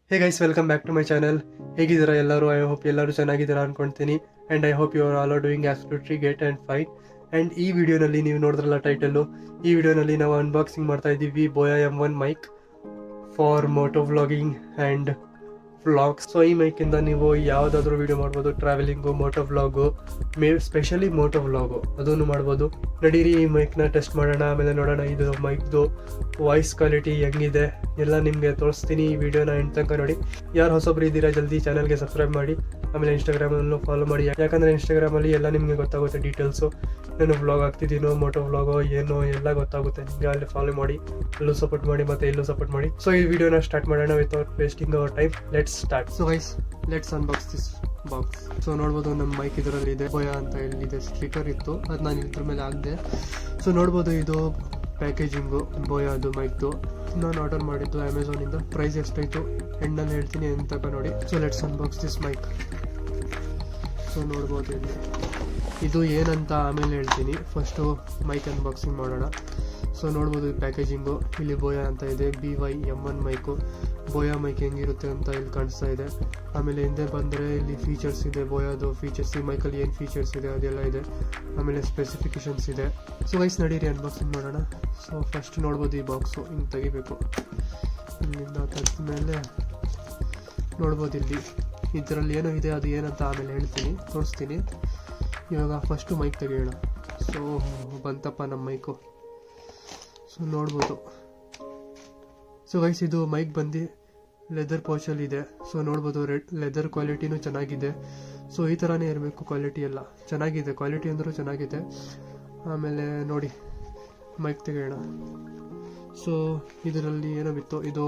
hey guys welcome back to my channel ಹೇಗಿದ್ದೀರಾ ಎಲ್ಲರೂ I hope ಎಲ್ಲರೂ ಚೆನ್ನಾಗಿದ್ದೀರಾ ಅನ್ಕೊಳ್ತೀನಿ and I hope you are all are doing as pretty get and fine and ಈ ವಿಡಿಯೋನಲ್ಲಿ ನೀವು ನೋಡಿದ್ರಲ್ಲ ಟೈಟಲ್ಲು ಈ ವಿಡಿಯೋನಲ್ಲಿ ನಾವು ಅನ್ಬಾಕ್ಸಿಂಗ್ ಮಾಡ್ತಾ ಇದ್ದೀವಿ Boya M one mic for moto vlogging and vlogs so ಈ ಮೈಕಿಂದ ನೀವು ಯಾವುದಾದ್ರೂ ವಿಡಿಯೋ ಮಾಡ್ಬೋದು ಟ್ರಾವೆಲಿಂಗು ಮೋಟೋ ವ್ಲಾಗು ಮೇ ಸ್ಪೆಷಲಿ ಮೋಟೋ ವ್ಲಾಗು ಅದನ್ನು ಮಾಡ್ಬೋದು ನಡೀರಿ ಈ ಮೈಕ್ನ ಟೆಸ್ಟ್ ಮಾಡೋಣ ಆಮೇಲೆ ನೋಡೋಣ ಇದು ಮೈಕ್ದು ವಾಯ್ಸ್ ಕ್ವಾಲಿಟಿ ಹೆಂಗಿದೆ ಎಲ್ಲ ನಿಮಗೆ ತೋರಿಸ್ತೀನಿ ಈ ವಿಡಿಯೋನ ಎಂಡ್ ತನಕ ನೋಡಿ ಯಾರು ಹೊಸಬ್ರು ಇದ್ದೀರಾ ಜಲ್ದಿ ಚಾನಲ್ಗೆ ಸಬ್ಸ್ಕ್ರೈಬ್ ಮಾಡಿ ಆಮೇಲೆ ಇನ್ಸ್ಟಾಗ್ರಾಮಲ್ಲೂ ಫಾಲೋ ಮಾಡಿ ಯಾಕಂದರೆ ಇನ್ಸ್ಟಾಗ್ರಾಮಲ್ಲಿ ಎಲ್ಲ ನಿಮಗೆ ಗೊತ್ತಾಗುತ್ತೆ ಡೀಟೇಲ್ಸು ನಾನು ವ್ಲಾಗ್ ಆಗ್ತಿದ್ದೀನೋ ಮೋಟೋ ವ್ಲಾಗೋ ಏನೋ ಎಲ್ಲ ಗೊತ್ತಾಗುತ್ತೆ ನಿಮಗೆ ಅಲ್ಲಿ ಫಾಲೋ ಮಾಡಿ ಅಲ್ಲೂ ಸಪೋರ್ಟ್ ಮಾಡಿ ಮತ್ತೆ ಇಲ್ಲೂ ಸಪೋರ್ಟ್ ಮಾಡಿ ಸೊ ಈ ವಿಡಿಯೋನ ಸ್ಟಾರ್ಟ್ ಮಾಡೋಣ without wasting our time let's start so guys let's unbox this box so ನೋಡ್ಬೋದು ನಮ್ಮ ಮೈಕ್ ಇದರಲ್ಲಿ ಇದೆ ಬೋಯಾ ಅಂತ ಇಲ್ಲಿದೆ ಸ್ಪೀಕರ್ ಇತ್ತು ಅದು ನಾನು ಇದ್ರ ಮೇಲೆ ಹಾಕಿದೆ ಸೊ ನೋಡ್ಬೋದು ಇದು ಪ್ಯಾಕೇಜಿಂಗು ಬೋಯಾದು ಮೈಕ್ದು ನಾನು ಆರ್ಡರ್ ಮಾಡಿದ್ದು ಅಮೆಝಾನಿಂದ ಪ್ರೈಸ್ ಎಷ್ಟಾಯಿತು ಎಂಡಲ್ಲಿ ಹೇಳ್ತೀನಿ ಅಂತ ನೋಡಿ so let's unbox this mic so ನೋಡ್ಬೋದು ಇಲ್ಲಿ ಇದು ಏನಂತ ಆಮೇಲೆ ಹೇಳ್ತೀನಿ ಫಸ್ಟು ಮೈಕ್ ಅನ್ಬಾಕ್ಸಿಂಗ್ ಮಾಡೋಣ ಸೊ ನೋಡ್ಬೋದು ಈ ಪ್ಯಾಕೇಜಿಂಗು ಇಲ್ಲಿ ಬೋಯಾ ಅಂತ ಇದೆ B Y M one mic Boya mic ಹೆಂಗಿರುತ್ತೆ ಅಂತ ಇಲ್ಲಿ ಕಾಣಿಸ್ತಾ ಇದೆ ಆಮೇಲೆ ಹಿಂದೆ ಬಂದರೆ ಇಲ್ಲಿ ಫೀಚರ್ಸ್ ಇದೆ ಬೋಯಾದು ಫೀಚರ್ಸ್ ಈ ಮೈಕಲ್ಲಿ ಏನು ಫೀಚರ್ಸ್ ಇದೆ ಅದೆಲ್ಲ ಇದೆ ಆಮೇಲೆ ಸ್ಪೆಸಿಫಿಕೇಶನ್ಸ್ ಇದೆ ಸೊ ವೈಸ್ ನಡೀರಿ ಅನ್ಬಾಕ್ಸಿಂಗ್ ಮಾಡೋಣ ಸೊ ಫಸ್ಟ್ ನೋಡ್ಬೋದು ಈ ಬಾಕ್ಸು ಹಿಂಗೆ ತೆಗಿಬೇಕು ಇಲ್ಲಿಂದ ತೆಗೆದ ಮೇಲೆ ನೋಡ್ಬೋದು ಇಲ್ಲಿ ಇದರಲ್ಲಿ ಏನೋ ಇದೆ ಅದು ಏನಂತ ಆಮೇಲೆ ಹೇಳ್ತೀನಿ ತೋರಿಸ್ತೀನಿ ಇವಾಗ ಫಸ್ಟು ಮೈಕ್ ತೆಗೆಯೋಣ ಸೊ ಬಂತಪ್ಪ ನಮ್ಮ ಮೈಕು ಸೊ ನೋಡ್ಬೋದು ಸೊ ವೈಸ್ ಇದು ಮೈಕ್ ಬಂದು ಲೆದರ್ ಪೌಚಲ್ಲಿ ಇದೆ ಸೊ ನೋಡ್ಬೋದು ರೆಡ್ ಲೆದರ್ ಕ್ವಾಲಿಟಿನೂ ಚೆನ್ನಾಗಿದೆ ಸೊ ಈ ಥರನೇ ಇರಬೇಕು ಕ್ವಾಲಿಟಿ ಎಲ್ಲ ಚೆನ್ನಾಗಿದೆ ಕ್ವಾಲಿಟಿ ಅಂದರೂ ಚೆನ್ನಾಗಿದೆ ಆಮೇಲೆ ನೋಡಿ ಮೈಕ್ ತೆಗೆಯೋಣ ಸೊ ಇದರಲ್ಲಿ ಏನೋ ಬಿತ್ತು ಇದು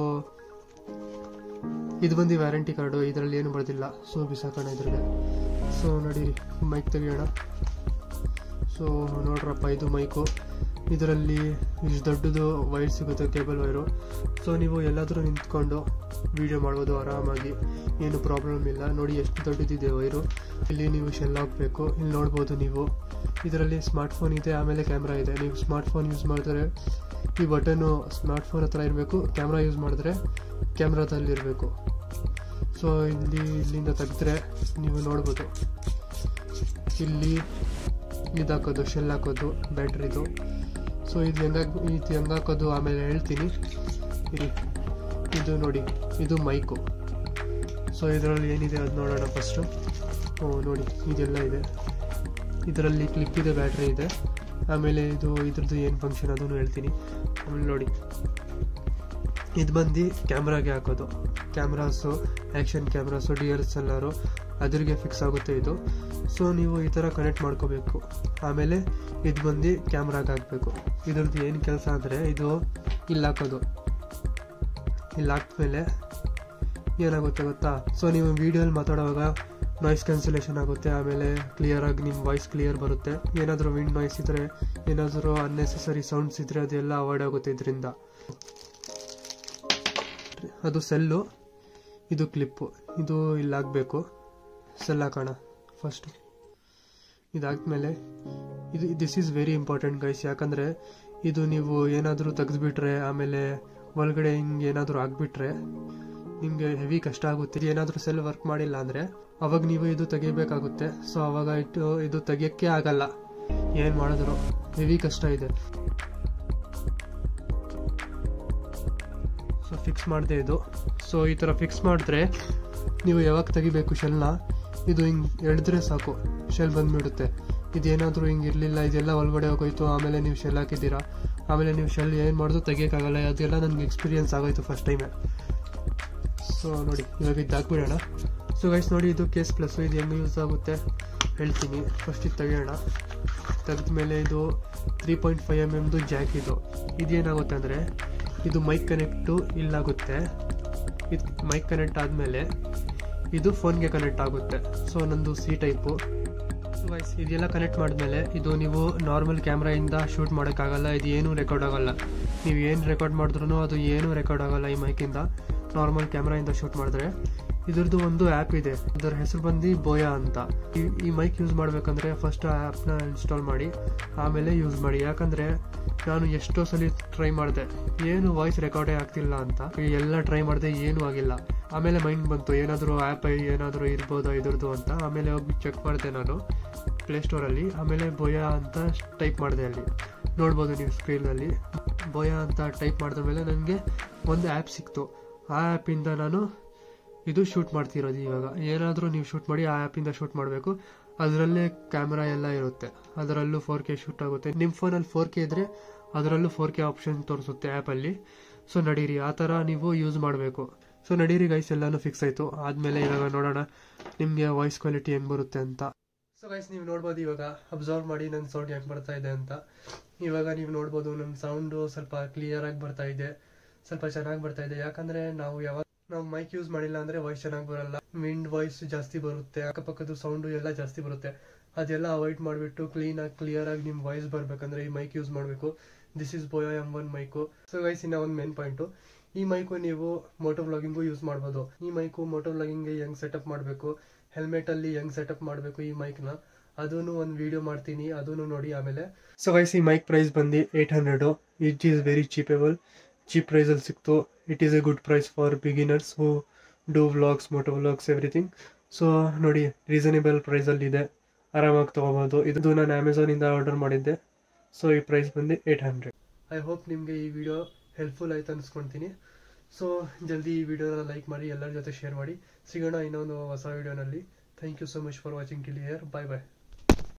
ಇದು ಬಂದು ವ್ಯಾರಂಟಿ ಕಾರ್ಡು ಇದರಲ್ಲಿ ಏನು ಬರ್ದಿಲ್ಲ ಸೊ ಬಿಸಾಕೋಣ ಇದ್ರಿಗೆ ಸೊ ನಡೀರಿ ಮೈಕ್ ತೆಗೆಯೋಣ ಸೊ ನೋಡ್ರಪ್ಪ ಇದು ಮೈಕು ಇದರಲ್ಲಿ ಇಷ್ಟು ದೊಡ್ಡದು ವೈರ್ ಸಿಗುತ್ತೆ ಕೇಬಲ್ ವೈರು ಸೊ ನೀವು ಎಲ್ಲಾದರೂ ನಿಂತ್ಕೊಂಡು ವಿಡಿಯೋ ಮಾಡ್ಬೋದು ಆರಾಮಾಗಿ ಏನು ಪ್ರಾಬ್ಲಮ್ ಇಲ್ಲ ನೋಡಿ ಎಷ್ಟು ದೊಡ್ಡದಿದೆ ವೈರು ಇಲ್ಲಿ ನೀವು ಶೆಲ್ ಹಾಕಬೇಕು ಇಲ್ಲಿ ನೋಡ್ಬೋದು ನೀವು ಇದರಲ್ಲಿ ಸ್ಮಾರ್ಟ್ಫೋನ್ ಇದೆ ಆಮೇಲೆ ಕ್ಯಾಮ್ರಾ ಇದೆ ನೀವು ಸ್ಮಾರ್ಟ್ಫೋನ್ ಯೂಸ್ ಮಾಡಿದ್ರೆ ಈ ಬಟನ್ನು ಸ್ಮಾರ್ಟ್ಫೋನ್ ಹತ್ರ ಇರಬೇಕು ಕ್ಯಾಮ್ರಾ ಯೂಸ್ ಮಾಡಿದ್ರೆ ಕ್ಯಾಮ್ರಾದಲ್ಲಿ ಇರಬೇಕು ಸೊ ಇಲ್ಲಿ ಇಲ್ಲಿಂದ ತೆಗೆದ್ರೆ ನೀವು ನೋಡ್ಬೋದು ಇಲ್ಲಿ ಇದು ಹಾಕೋದು ಶೆಲ್ ಹಾಕೋದು ಬ್ಯಾಟ್ರಿದು ಸೊ ಇದು ಹೆಂಗಾಗಿ ಇದು ಹೆಂಗೆ ಹಾಕೋದು ಆಮೇಲೆ ಹೇಳ್ತೀನಿ ಇರಿ ಇದು ನೋಡಿ ಇದು ಮೈಕು ಸೊ ಇದರಲ್ಲಿ ಏನಿದೆ ಅದು ನೋಡೋಣ ಫಸ್ಟು ಓ ನೋಡಿ ಇದೆಲ್ಲ ಇದೆ ಇದರಲ್ಲಿ ಕ್ಲಿಪ್ ಇದೆ ಬ್ಯಾಟ್ರಿ ಇದೆ ಆಮೇಲೆ ಇದು ಇದ್ರದ್ದು ಏನು ಫಂಕ್ಷನ್ ಅದನ್ನು ಹೇಳ್ತೀನಿ ಆಮೇಲೆ ನೋಡಿ ಇದು ಬಂದು ಕ್ಯಾಮ್ರಾಗೆ ಹಾಕೋದು cameras action cameras D S L R ಅದ್ರಿಗೆ ಫಿಕ್ಸ್ ಆಗುತ್ತೆ ಇದು ಸೊ ನೀವು ಈ ಥರ ಕನೆಕ್ಟ್ ಮಾಡ್ಕೋಬೇಕು ಆಮೇಲೆ ಇದು ಬಂದು ಕ್ಯಾಮ್ರಾಗೆ ಹಾಕಬೇಕು ಇದ್ರದ್ದು ಏನು ಕೆಲಸ ಅಂದರೆ ಇದು ಇಲ್ಲಿ ಹಾಕೋದು ಇಲ್ಲಿ ಹಾಕ್ಮೇಲೆ ಏನಾಗುತ್ತೆ ಗೊತ್ತಾ ಸೊ ನೀವು ವೀಡಿಯೋಲಿ ಮಾತಾಡುವಾಗ ನಾಯ್ಸ್ ಕ್ಯಾನ್ಸಲೇಷನ್ ಆಗುತ್ತೆ ಆಮೇಲೆ ಕ್ಲಿಯರಾಗಿ ನಿಮ್ಮ ವಾಯ್ಸ್ ಕ್ಲಿಯರ್ ಬರುತ್ತೆ ಏನಾದರೂ ವಿಂಡ್ ನಾಯ್ಸ್ ಇದ್ದರೆ ಏನಾದರೂ ಅನ್ನೆಸೆಸರಿ ಸೌಂಡ್ಸ್ ಇದ್ದರೆ ಅದೆಲ್ಲ ಅವಾಯ್ಡ್ ಆಗುತ್ತೆ ಇದರಿಂದ ಅದು ಸೆಲ್ಲು ಇದು ಕ್ಲಿಪ್ಪು ಇದು ಇಲ್ಲಿ ಹಾಕಬೇಕು ಸೆಲ್ ಹಾಕೋಣ ಫಸ್ಟು ಇದಾದ್ಮೇಲೆ ಇದು this is very important guys ಯಾಕಂದರೆ ಇದು ನೀವು ಏನಾದರೂ ತೆಗೆದುಬಿಟ್ರೆ ಆಮೇಲೆ ಒಳಗಡೆ ಹಿಂಗೆ ಏನಾದರೂ ಆಗಿಬಿಟ್ರೆ ನಿಮಗೆ ಹೆವಿ ಕಷ್ಟ ಆಗುತ್ತೆ ಏನಾದರೂ ಸೆಲ್ ವರ್ಕ್ ಮಾಡಿಲ್ಲ ಅಂದರೆ ಅವಾಗ ನೀವು ಇದು ತೆಗಿಬೇಕಾಗುತ್ತೆ ಸೊ ಅವಾಗ ಇಟ್ಟು ಇದು ತೆಗಿಯೋಕ್ಕೆ ಆಗಲ್ಲ ಏನು ಮಾಡಿದ್ರು ಹೆವಿ ಕಷ್ಟ ಇದೆ ಸೊ ಫಿಕ್ಸ್ ಮಾಡಿದೆ ಇದು ಸೊ ಈ ಥರ ಫಿಕ್ಸ್ ಮಾಡಿದ್ರೆ ನೀವು ಯಾವಾಗ ತೆಗಿಬೇಕು ಶೆಲ್ನ ಇದು ಹಿಂಗೆ ಎಳೆದ್ರೆ ಸಾಕು ಶೆಲ್ ಬಂದುಬಿಡುತ್ತೆ ಇದೇನಾದರೂ ಹಿಂಗೆ ಇರಲಿಲ್ಲ ಇದೆಲ್ಲ ಒಳಗಡೆ ಹೋಗೋಯ್ತು ಆಮೇಲೆ ನೀವು ಶೆಲ್ ಹಾಕಿದ್ದೀರಾ ಆಮೇಲೆ ನೀವು ಶೆಲ್ ಏನು ಮಾಡೋದು ತೆಗಿಯೋಕ್ಕಾಗಲ್ಲ ಅದೆಲ್ಲ ನನಗೆ ಎಕ್ಸ್ಪೀರಿಯನ್ಸ್ ಆಗೋಯ್ತು ಫಸ್ಟ್ ಟೈಮೇ ಸೊ ನೋಡಿ ಇವಾಗ ಇದು ಹಾಕ್ಬಿಡೋಣ ಸೊ ಗೈಸ್ ನೋಡಿ ಇದು ಕೇಸ್ ಪ್ಲಸ್ಸು ಇದು ಹೆಂಗೆ ಯೂಸ್ ಆಗುತ್ತೆ ಹೇಳ್ತೀನಿ ಫಸ್ಟ್ ಇದು ತೆಗೆಯೋಣ ತೆಗೆದ ಮೇಲೆ ಇದು ತ್ರೀ ಪಾಯಿಂಟ್ ಫೈವ್ ಎಮ್ ಎಮ್ದು ಜಾಕ್ ಇದು ಇದೇನಾಗುತ್ತೆ ಅಂದರೆ ಇದು ಮೈಕ್ ಕನೆಕ್ಟು ಇಲ್ಲಾಗುತ್ತೆ ಇದು ಮೈಕ್ ಕನೆಕ್ಟ್ ಆದಮೇಲೆ ಇದು ಫೋನ್ಗೆ ಕನೆಕ್ಟ್ ಆಗುತ್ತೆ ಸೊ ನಂದು ಸಿ ಟೈಪು ವೈಸ್ ಇದೆಲ್ಲ ಕನೆಕ್ಟ್ ಮಾಡಿದ್ಮೇಲೆ ಇದು ನೀವು ನಾರ್ಮಲ್ ಕ್ಯಾಮ್ರಾಯಿಂದ ಶೂಟ್ ಮಾಡೋಕ್ಕಾಗಲ್ಲ ಇದು ಏನೂ ರೆಕಾರ್ಡ್ ಆಗೋಲ್ಲ ನೀವು ಏನು ರೆಕಾರ್ಡ್ ಮಾಡಿದ್ರೂ ಅದು ಏನೂ ರೆಕಾರ್ಡ್ ಆಗೋಲ್ಲ ಈ ಮೈಕಿಂದ ನಾರ್ಮಲ್ ಕ್ಯಾಮ್ರಾಯಿಂದ ಶೂಟ್ ಮಾಡಿದ್ರೆ ಇದ್ರದ್ದು ಒಂದು ಆ್ಯಪ್ ಇದೆ ಅದರ ಹೆಸರು ಬಂದು ಬೋಯಾ ಅಂತ ಈ ಈ ಮೈಕ್ ಯೂಸ್ ಮಾಡಬೇಕಂದ್ರೆ ಫಸ್ಟ್ ಆ ಆ್ಯಪ್ನ ಇನ್ಸ್ಟಾಲ್ ಮಾಡಿ ಆಮೇಲೆ ಯೂಸ್ ಮಾಡಿ ಯಾಕಂದರೆ ನಾನು ಎಷ್ಟೋ ಸಲ ಟ್ರೈ ಮಾಡಿದೆ ಏನು ವಾಯ್ಸ್ ರೆಕಾರ್ಡೇ ಆಗ್ತಿಲ್ಲ ಅಂತ ಎಲ್ಲ ಟ್ರೈ ಮಾಡಿದೆ ಏನೂ ಆಗಿಲ್ಲ ಆಮೇಲೆ ಮೈಂಡ್ ಬಂತು ಏನಾದರೂ ಆ್ಯಪ್ ಏನಾದರೂ ಇರ್ಬೋದಾ ಇದ್ರದ್ದು ಅಂತ ಆಮೇಲೆ ಹೋಗಿ ಚೆಕ್ ಮಾಡಿದೆ ನಾನು ಪ್ಲೇಸ್ಟೋರಲ್ಲಿ ಆಮೇಲೆ ಬೋಯಾ ಅಂತ ಟೈಪ್ ಮಾಡಿದೆ ಅಲ್ಲಿ ನೋಡ್ಬೋದು ನೀವು ಸ್ಕ್ರೀನಲ್ಲಿ ಬೋಯಾ ಅಂತ ಟೈಪ್ ಮಾಡಿದ ಮೇಲೆ ನನಗೆ ಒಂದು ಆ್ಯಪ್ ಸಿಕ್ತು ಆ ಆ್ಯಪಿಂದ ನಾನು ಇದು ಶೂಟ್ ಮಾಡ್ತಿರೋದು ಇವಾಗ ಏನಾದರೂ ನೀವು ಶೂಟ್ ಮಾಡಿ ಆ ಆ್ಯಪಿಂದ ಶೂಟ್ ಮಾಡಬೇಕು ಅದರಲ್ಲೇ ಕ್ಯಾಮ್ರಾ ಎಲ್ಲ ಇರುತ್ತೆ ಅದರಲ್ಲೂ ಫೋರ್ ಕೆ ಶೂಟ್ ಆಗುತ್ತೆ ನಿಮ್ಮ ಫೋನಲ್ಲಿ ಫೋರ್ ಕೆ ಇದ್ದರೆ ಅದರಲ್ಲೂ ಫೋರ್ ಕೆ ಆಪ್ಷನ್ ತೋರಿಸುತ್ತೆ ಆ್ಯಪಲ್ಲಿ ಸೊ ನಡೀರಿ ಆ ಥರ ನೀವು ಯೂಸ್ ಮಾಡಬೇಕು ಸೊ ನಡೀರಿ ಗೈಸ್ ಎಲ್ಲಾನು ಫಿಕ್ಸ್ ಆಯಿತು ಆದಮೇಲೆ ಇವಾಗ ನೋಡೋಣ ನಿಮಗೆ ವಾಯ್ಸ್ ಕ್ವಾಲಿಟಿ ಹೆಂಗೆ ಬರುತ್ತೆ ಅಂತ ಸೊ ಗೈಸ್ ನೀವು ನೋಡ್ಬೋದು ಇವಾಗ ಅಬ್ಸರ್ವ್ ಮಾಡಿ ನನ್ನ ಸೌಂಡ್ ಹೆಂಗೆ ಬರ್ತಾ ಇದೆ ಅಂತ ಇವಾಗ ನೀವು ನೋಡ್ಬೋದು ನನ್ನ ಸೌಂಡು ಸ್ವಲ್ಪ ಕ್ಲಿಯರಾಗಿ ಬರ್ತಾ ಇದೆ ಸ್ವಲ್ಪ ಚೆನ್ನಾಗಿ ಬರ್ತಾ ಇದೆ ಯಾಕಂದರೆ ನಾವು ಯಾವಾಗ ನಾವು ಮೈಕ್ ಯೂಸ್ ಮಾಡಿಲ್ಲ ಅಂದರೆ ವಾಯ್ಸ್ ಚೆನ್ನಾಗಿ ಬರಲ್ಲ ವಿಂಡ್ ವಾಯ್ಸ್ ಜಾಸ್ತಿ ಬರುತ್ತೆ ಅಕ್ಕಪಕ್ಕದ ಸೌಂಡು ಎಲ್ಲ ಜಾಸ್ತಿ ಬರುತ್ತೆ ಅದೆಲ್ಲ ಅವಾಯ್ಡ್ ಮಾಡಿಬಿಟ್ಟು ಕ್ಲೀನಾಗಿ ಕ್ಲಿಯರಾಗಿ ನಿಮ್ಮ ವಾಯ್ಸ್ ಬರಬೇಕಂದ್ರೆ ಈ ಮೈಕ್ ಯೂಸ್ ಮಾಡಬೇಕು this is Boya M one mic so guys ಇನ್ನ ಒಂದು ಮೇನ್ ಪಾಯಿಂಟು ಈ ಮೈಕು ನೀವು ಮೋಟೋ ವ್ಲಾಗಿಂಗು ಯೂಸ್ ಮಾಡ್ಬೋದು ಈ ಮೈಕು ಮೋಟೋ ವ್ಲಾಗಿಂಗ್ಗೆ ಹೆಂಗ್ ಸೆಟಪ್ ಮಾಡಬೇಕು ಹೆಲ್ಮೆಟ್ ಅಲ್ಲಿ ಹೆಂಗ್ ಸೆಟಪ್ ಮಾಡಬೇಕು ಈ ಮೈಕ್ನ ಅದನ್ನು ಒಂದು ವಿಡಿಯೋ ಮಾಡ್ತೀನಿ ಅದನ್ನು ನೋಡಿ ಆಮೇಲೆ ಸೊ ಗೈಸ್ ಈ ಮೈಕ್ ಪ್ರೈಸ್ ಬಂದು eight hundred it is very cheapable cheap ಪ್ರೈಸಲ್ಲಿ ಸಿಕ್ತು it is a good price for beginners who do vlogs moto vlogs everything so ನೋಡಿ ರೀಸನೇಬಲ್ ಪ್ರೈಸಲ್ಲಿ ಇದೆ ಆರಾಮಾಗಿ ತೊಗೋಬೋದು ಇದು ನಾನು ಅಮೆಝಾನಿಂದ ಆರ್ಡರ್ ಮಾಡಿದ್ದೆ ಸೊ ಈ ಪ್ರೈಸ್ ಬಂದು ಏಯ್ಟ್ ಹಂಡ್ರೆಡ್ ಐ ಹೋಪ್ ನಿಮಗೆ ಈ ವಿಡಿಯೋ ಹೆಲ್ಪ್ಫುಲ್ ಆಯ್ತು ಅನ್ಸ್ಕೊಳ್ತೀನಿ ಸೊ ಜಲ್ದಿ ಈ ವಿಡಿಯೋನ ಲೈಕ್ ಮಾಡಿ ಎಲ್ಲರ ಜೊತೆ ಶೇರ್ ಮಾಡಿ ಸಿಗೋಣ ಇನ್ನೊಂದು ಹೊಸ ವಿಡಿಯೋನಲ್ಲಿ thank you so much for watching till here bye bye